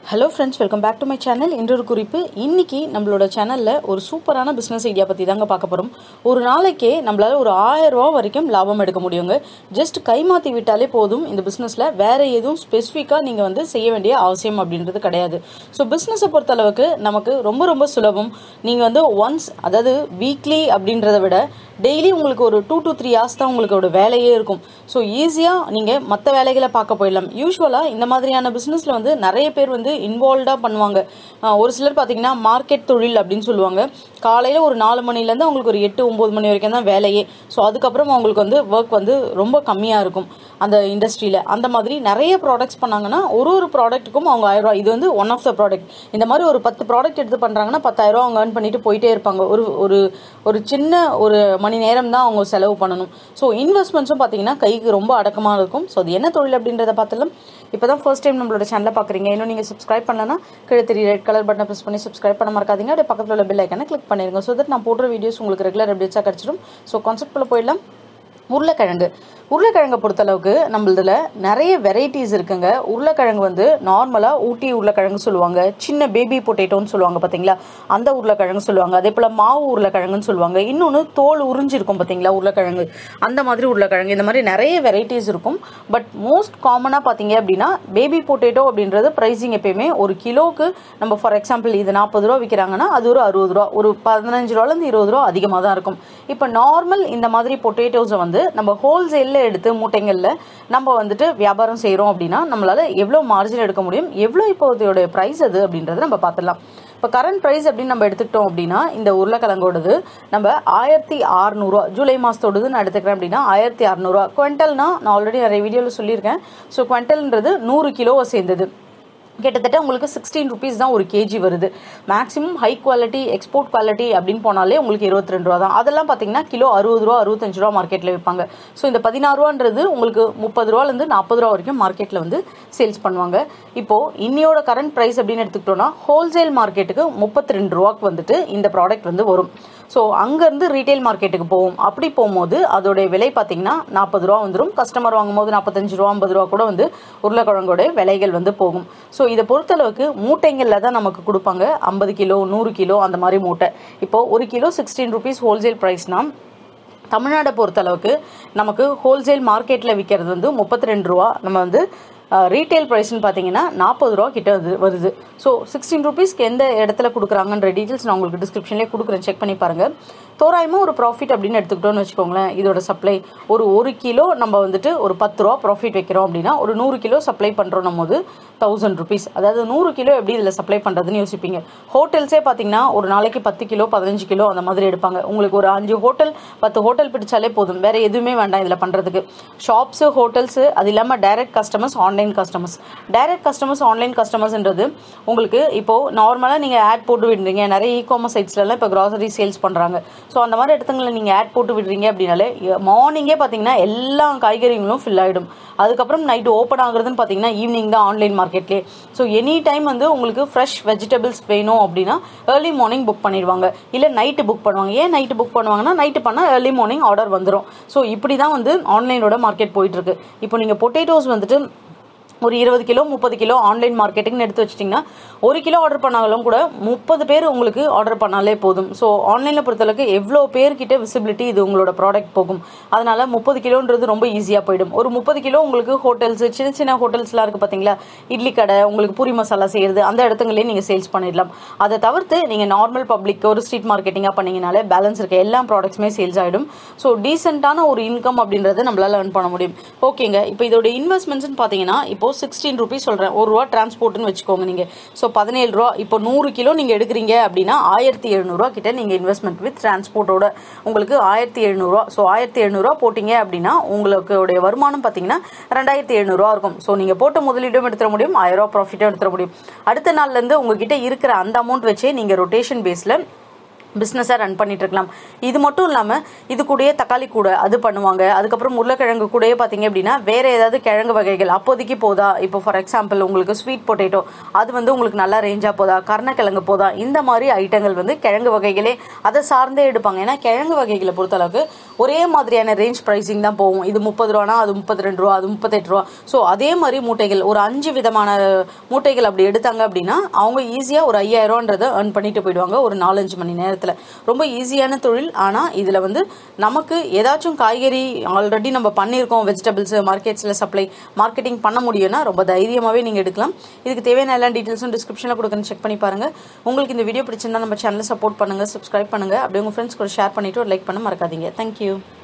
hello friends welcome back to my channel இன்றொரு குறிப்பு இன்னைக்கு நம்மளோட சேனலில் ஒரு சூப்பரான பிஸ்னஸ் ஐடியா பற்றி தாங்க பார்க்க போகிறோம் ஒரு நாளைக்கே நம்மளால ஒரு ஆயிரம் ரூபா வரைக்கும் லாபம் எடுக்க முடியுங்க ஜஸ்ட் கை மாற்றி விட்டாலே போதும் இந்த பிஸ்னஸில் வேற எதுவும் ஸ்பெசிஃபிக்காக நீங்கள் வந்து செய்ய வேண்டிய அவசியம் அப்படின்றது கிடையாது ஸோ பிஸ்னஸை பொறுத்தளவுக்கு நமக்கு ரொம்ப ரொம்ப சுலபம் நீங்கள் வந்து ஒன்ஸ் அதாவது வீக்லி அப்படின்றத விட டெய்லி உங்களுக்கு ஒரு டூ டு த்ரீ ஹவர்ஸ் தான் உங்களுக்கு ஒரு வேலையே இருக்கும் ஸோ ஈஸியாக நீங்கள் மற்ற வேலைகளை பார்க்க போயிடலாம் யூஸ்வலாக இந்த மாதிரியான பிஸ்னஸில் வந்து நிறைய பேர் வந்து இன்வால்வ்டாக பண்ணுவாங்க ஆஹ் ஒரு சிலர் பார்த்தீங்கன்னா மார்க்கெட் தொழில் அப்படின்னு சொல்லுவாங்க காலையில் ஒரு நாலு மணிலேருந்து அவங்களுக்கு ஒரு எட்டு ஒம்பது மணி வரைக்கும் தான் வேலையே ஸோ அதுக்கப்புறம் அவங்களுக்கு வந்து ஒர்க் வந்து ரொம்ப கம்மியாக இருக்கும் அந்த இண்டஸ்ட்ரியில் அந்த மாதிரி நிறைய ப்ராடக்ட்ஸ் பண்ணாங்கன்னா ஒரு ஒரு ப்ராடக்ட்டுக்கும் அவங்க ஆயிரம் ரூபாய் இது வந்து ஒன் ஆஃப் த ப்ராடக்ட் இந்த மாதிரி ஒரு பத்து ப்ராடக்ட் எடுத்து பண்ணுறாங்கன்னா பத்தாயிரம் ரூபா அவங்க earn பண்ணிட்டு போயிட்டே இருப்பாங்க ஒரு ஒரு ஒரு சின்ன ஒரு மணி நேரம் தான் அவங்க செலவு பண்ணணும் ஸோ இன்வெஸ்ட்மெண்ட்ஸும் பார்த்தீங்கன்னா கைக்கு ரொம்ப அடக்கமாக இருக்கும் ஸோ அது என்ன தொழில் அப்படின்றத பார்த்தலாம் இப்போ தான் ஃபர்ஸ்ட் டைம் நம்மளோட சேனலை பார்க்குறீங்க இன்னும் நீங்கள் சப்ஸ்கிரைப் பண்ணலன்னா கீழே தெரிய ரெட் கலர் பட்டனை ப்ரெஸ் பண்ணி சப்ஸ்கிரைப் பண்ண மறக்காதீங்க அப்படியே பக்கத்தில் உள்ள பெல் ஐக்கனை கிளிக் பண்ணிடுங்க ஸோ தட் நான் போடுற வீடியோஸ் உங்களுக்கு ரெகுலர் அப்டேட்ஸாக கிடச்சிடும் ஸோ கான்செப்ட்குள்ளே போயிடலாம் உருளைக்கிழங்கு உருளைக்கிழங்கை பொறுத்தளவுக்கு நம்மளதுல நிறைய வெரைட்டிஸ் இருக்குங்க உருளைக்கிழங்கு வந்து நார்மலாக ஊட்டி உருளைக்கிழங்கு சொல்லுவாங்க சின்ன பேபி பொட்டேட்டோன்னு சொல்லுவாங்க பார்த்தீங்களா அந்த உருளைக்கிழங்கு சொல்லுவாங்க அதே போல் மாவு உருளைக்கிழங்குன்னு சொல்லுவாங்க இன்னொன்று தோல் உறிஞ்சிருக்கும் பார்த்தீங்களா உருளைக்கிழங்கு அந்த மாதிரி உருளைக்கிழங்கு இந்த மாதிரி நிறைய வெரைட்டிஸ் இருக்கும் பட் மோஸ்ட் காமனாக பார்த்தீங்க அப்படின்னா பேபி பொட்டேட்டோ அப்படின்றது ப்ரைஸிங் எப்பயுமே ஒரு கிலோவுக்கு நம்ம ஃபார் எக்ஸாம்பிள் இது நாற்பது ரூபா விற்கிறாங்கன்னா அது ஒரு அறுபது ரூபா ஒரு பதினஞ்சு ரூபாலேருந்து இருபது ரூபா அதிகமாக தான் இருக்கும் இப்போ நார்மல் இந்த மாதிரி பொட்டேட்டோஸை வந்து நம்ம ஹோல்சேலில் எடுத்து மூட்டைங்களில் நம்ம வந்துட்டு வியாபாரம் செய்கிறோம் அப்படின்னா நம்மளால் எவ்வளோ மார்ஜின் எடுக்க முடியும் எவ்வளோ இப்போ இதோடைய ப்ரைஸ் அது அப்படின்றத நம்ம பார்த்துடலாம் இப்போ கரண்ட் ப்ரைஸ் அப்படின்னு நம்ம எடுத்துக்கிட்டோம் அப்படின்னா இந்த உருளைக்கிழங்கோடது நம்ம ஆயிரத்தி அறநூறுவா ஜூலை மாதத்தோடது நான் எடுத்துக்கிறேன் அப்படின்னா ஆயிரத்தி அறநூறுவா குவெண்டல்னா நான் ஆல்ரெடி நிறைய வீடியோவில் சொல்லியிருக்கேன் ஸோ குவெண்டல்ன்றது நூறு கிலோவை சேர்ந்தது கிட்டத்தட்ட உங்களுக்கு சிக்ஸ்டீன் ருபீஸ் தான் ஒரு கேஜி வருது maximum high quality export quality அப்படின்னு போனாலே உங்களுக்கு இருபத்தி ரெண்டு ரூபா தான் அதெல்லாம் பார்த்தீங்கன்னா கிலோ அறுபது ரூபா அறுபத்தஞ்சு ரூபா மார்க்கெட்டில் விற்பாங்க ஸோ இந்த பதினாறு ரூபான்றது உங்களுக்கு முப்பது ரூபாலேருந்து நாற்பது ரூபா வரைக்கும் மார்க்கெட்டில் வந்து சேல்ஸ் பண்ணுவாங்க இப்போது இன்னியோட கரண்ட் ப்ரைஸ் அப்படின்னு எடுத்துக்கிட்டோம்னா ஹோல்சேல் மார்க்கெட்டுக்கு முப்பத்தி ரெண்டு ரூபாக்கு வந்துட்டு இந்த ப்ராடக்ட் வந்து வரும் ஸோ அங்கேருந்து ரீட்டைல் மார்க்கெட்டுக்கு போகும் அப்படி போகும்போது அதோடைய விலை பார்த்தீங்கன்னா நாற்பது ரூபா வந்துடும் கஸ்டமர் வாங்கும்போது நாற்பத்தஞ்சு ரூபா ஐம்பது ரூபா கூட வந்து உருளைக்கிழங்கோட விலைகள் வந்து போகும் ஸோ இதை பொறுத்தளவுக்கு மூட்டைங்களில் தான் நமக்கு கொடுப்பாங்க ஐம்பது கிலோ நூறு கிலோ அந்த மாதிரி மூட்டை இப்போது ஒரு கிலோ சிக்ஸ்டீன் ருபீஸ் ஹோல்சேல் ப்ரைஸ்னால் தமிழ்நாடை பொறுத்தளவுக்கு நமக்கு ஹோல்சேல் மார்க்கெட்டில் விற்கிறது வந்து முப்பத்தி ரெண்டு ரூபா நம்ம வந்து ரீட்டைல் ப்ரைஸ்னு பார்த்தீங்கன்னா நாற்பது ரூபா கிட்ட அது வருது ஸோ சிக்ஸ்டீன் ருபீஸ்க்கு எந்த இடத்துல கொடுக்குறாங்கன்ற டீட்டெயில்ஸ் நான் உங்களுக்கு டிஸ்கிரிப்ஷன்லேயே கொடுக்குறேன் செக் பண்ணி பாருங்கள் தோராயமாக ஒரு ப்ராஃபிட் அப்படின்னு எடுத்துக்கிட்டோம்னு வச்சுக்கோங்களேன் இதோட சப்ளை ஒரு ஒரு கிலோ நம்ம வந்துட்டு ஒரு பத்து ரூபா ப்ராஃபிட் வைக்கிறோம் அப்படின்னா ஒரு நூறு கிலோ சப்ளை பண்ணுறோம் போது தௌசண்ட் ருபீஸ் அதாவது நூறு கிலோ எப்படி இதில் சப்ளை பண்ணுறதுன்னு யோசிப்பீங்க ஹோட்டல்ஸே பார்த்தீங்கன்னா ஒரு நாளைக்கு பத்து கிலோ பதினஞ்சு கிலோ அந்த மாதிரி எடுப்பாங்க உங்களுக்கு ஒரு அஞ்சு ஹோட்டல் பத்து ஹோட்டல் பிடிச்சாலே போதும் வேற எதுவுமே வேண்டாம் இதில் பண்ணுறதுக்கு ஷாப்ஸு ஹோட்டல்ஸு அது இல்லாமல் direct customers online customers direct customers online கஸ்டமர்ஸ்ன்றது உங்களுக்கு இப்போது நார்மலாக நீங்கள் ஆட் போட்டு விடுறீங்க நிறைய இ காமர்ஸ் சைட்ஸ்லலாம் இப்போ கிராசரி சேல்ஸ் பண்ணுறாங்க ஸோ அந்த மாதிரி இடத்துங்களில் நீங்கள் ஆட் போட்டு விடுறீங்க அப்படின்னாலே மார்னிங்கே பார்த்தீங்கன்னா எல்லா காய்கறிகளும் ஃபில் ஆகிடும் அதுக்கப்புறம் நைட்டு ஓப்பன் ஆகுறதுன்னு பார்த்தீங்கன்னா ஈவினிங் தான் ஆன்லைன் மார்க்கெட்லேயே ஸோ எனி டைம் வந்து உங்களுக்கு ஃப்ரெஷ் வெஜிடபிள்ஸ் வேணும் அப்படின்னா ஏர்லி மார்னிங் புக் பண்ணிடுவாங்க இல்லை நைட்டு புக் பண்ணுவாங்க ஏன் நைட்டு புக் பண்ணுவாங்கன்னா நைட்டு பண்ணால் ஏர்லி மார்னிங் ஆர்டர் வந்துடும் ஸோ இப்படி தான் வந்து ஆன்லைனோட மார்க்கெட் போயிட்டுருக்கு இப்போ நீங்கள் பொட்டேட்டோஸ் வந்துட்டு ஒரு இருபது கிலோ முப்பது கிலோ ஆன்லைன் மார்க்கெட்டிங்னு எடுத்து வச்சிட்டிங்கன்னா ஒரு கிலோ ஆர்டர் பண்ணாலும் கூட முப்பது பேர் உங்களுக்கு ஆர்டர் பண்ணாலே போதும் ஸோ ஆன்லைனில் பொறுத்தளவுக்கு எவ்வளோ பேர்கிட்ட விசிபிலிட்டி இது உங்களோட ப்ராடக்ட் போகும் அதனால முப்பது கிலோன்றது ரொம்ப ஈஸியாக போயிடும் ஒரு முப்பது கிலோ உங்களுக்கு ஹோட்டல்ஸ் சின்ன சின்ன ஹோட்டல்ஸ்லாம் இருக்குது பார்த்தீங்களா இட்லி கடை உங்களுக்கு பூரி மசாலா செய்கிறது அந்த இடத்துங்களே நீங்கள் சேல்ஸ் பண்ணிடலாம் அதை தவிர்த்து நீங்கள் நார்மல் பப்ளிக் ஒரு ஸ்ட்ரீட் மார்க்கெட்டிங்காக பண்ணீங்கனாலே பேலன்ஸ் இருக்க எல்லா ப்ராடக்ட்ஸுமே சேல்ஸ் ஆகிடும் ஸோ டீசெண்டான ஒரு இன்கம் அப்படின்றத நம்மளால earn பண்ண முடியும் ஓகேங்க இப்போ இதோட இன்வெஸ்ட்மெண்ட்ஸ்னு பார்த்தீங்கன்னா இப்போ சிக்ஸ்டீன் ருபீஸ் சொல்கிறேன் ஒரு ரூபா டிரான்ஸ்போர்ட்னு வச்சுக்கோங்க நீங்கள் ஸோ பதினேழு ரூபா இப்போ நூறு கிலோ நீங்கள் எடுக்கிறீங்க அப்படின்னா ஆயிரத்தி எழுநூறுவா கிட்ட நீங்கள் இன்வெஸ்ட்மெண்ட் வித் டிரான்ஸ்போர்ட்டோட உங்களுக்கு ஆயிரத்தி எழுநூறுவா ஸோ ஆயிரத்தி எழுநூறுவா போட்டிங்க அப்படின்னா உங்களுக்கு வருமானம் பார்த்தீங்கன்னா ரெண்டாயிரத்தி எழுநூறுவா இருக்கும் ஸோ நீங்கள் போட்ட முதலீடும் எடுத்துட முடியும் ஆயிரம் ரூபா ப்ராஃபிட்டும் எடுத்துட முடியும் அடுத்த நாள்லேருந்து உங்ககிட்ட இருக்கிற அந்த அமௌண்ட் வச்சே நீங்கள் ரொட்டேஷன் பேஸில் பிஸ்னஸாக ரன் பண்ணிட்டு இருக்கலாம் இது மட்டும் இல்லாமல் இது கூடயே தக்காளி கூட அது பண்ணுவாங்க அதுக்கப்புறம் உருளைக்கிழங்கு கூடயே பார்த்தீங்க அப்படின்னா வேற ஏதாவது கிழங்கு வகைகள் அப்போதைக்கு போதா இப்போ ஃபார் எக்ஸாம்பிள் உங்களுக்கு ஸ்வீட் பொட்டேட்டோ அது வந்து உங்களுக்கு நல்லா ரேஞ்சாக போதா கருணக்கிழங்கு போதா இந்த மாதிரி ஐட்டங்கள் வந்து கிழங்கு வகைகளே அதை சார்ந்தே எடுப்பாங்க ஏன்னா கிழங்கு வகைகளை பொறுத்தளவுக்கு ஒரே மாதிரியான ரேஞ்ச் ப்ரைஸிங் தான் போகும் இது முப்பது ரூபானா அது முப்பத்தி ரெண்டு ரூபா அது முப்பத்தெட்டு ரூபா ஸோ அதே மாதிரி மூட்டைகள் ஒரு அஞ்சு விதமான மூட்டைகள் அப்படி எடுத்தாங்க அப்படின்னா அவங்க ஈஸியாக ஒரு ஐயாயிரம் ரூபான்றதை earn பண்ணிட்டு போயிடுவாங்க ஒரு நாலஞ்சு மணி நேரத்தில் ரொம்ப ஈஸியான தொழில் ஆனால் இதில் வந்து நமக்கு ஏதாச்சும் காய்கறி ஆல்ரெடி நம்ம பண்ணியிருக்கோம் வெஜிடபிள்ஸ் மார்க்கெட்ஸில் சப்ளை மார்க்கெட்டிங் பண்ண முடியும்னா ரொம்ப தைரியமாகவே நீங்கள் எடுக்கலாம் இதுக்கு தேவையான எல்லா டீட்டெயில்ஸும் டிஸ்கிரிப்ஷனில் கொடுக்குறேன் செக் பண்ணி பாருங்கள் உங்களுக்கு இந்த வீடியோ பிடிச்சிருந்தா நம்ம சேனலை சப்போர்ட் பண்ணுங்கள் சப்ஸ்கிரைப் பண்ணுங்கள் அப்படியே உங்கள் ஃப்ரெண்ட்ஸ் கூட ஷேர் பண்ணிவிட்டு ஒரு லைக் பண்ண மறக்காதீங்க தேங்க்யூ